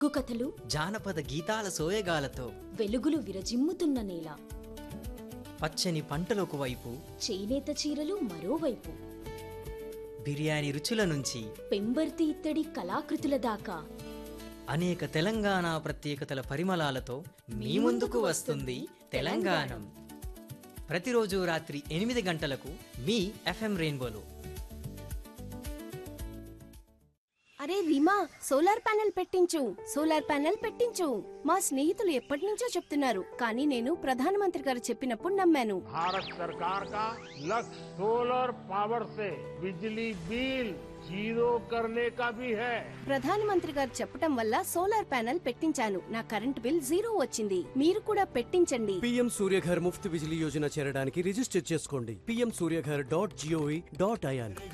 ఒగ్గు కథలు జానపద గీతాల సోయగాలతో వెలుగులు విరజిమ్ముతున్న నేల పచ్చని పంటలకు వైపు చేనేత చీరలు మరోవైపు బిర్యానీ రుచుల నుంచి పెంబర్తి ఇత్తడి కళాకృతుల దాకా అనేక తెలంగాణ ప్రత్యేకతల పరిమళాలతో మీ ముందుకు వస్తుంది తెలంగాణం ప్రతిరోజు రాత్రి ఎనిమిది గంటలకు మీ ఎఫ్ఎం రెయిన్బోలో అరే రీమా సోలార్ ప్యానెల్ పెట్టించు సోలార్ ప్యానెల్ పెట్టించు మా స్నేహితులు ఎప్పటి నుంచో చెప్తున్నారు కానీ నేను ప్రధానమంత్రి గారు చెప్పినప్పుడు నమ్మాను भारत सरकार का लक्ष्य सोलर पावर से बिजली बिल जीरो करने का भी है ప్రధానమంత్రి గారు చెప్పటం వల్ల సోలార్ ప్యానెల్ పెట్టించాను నా కరెంట్ బిల్ జీరో వచ్చింది మీరు కూడా పెట్టించండి పీఎం సూర్యఘర్ ముఫ్త్ బిజిలీ యోజన చేరడానికి రిజిస్టర్ చేసుకోండి PM Suryaghar dot gov dot IN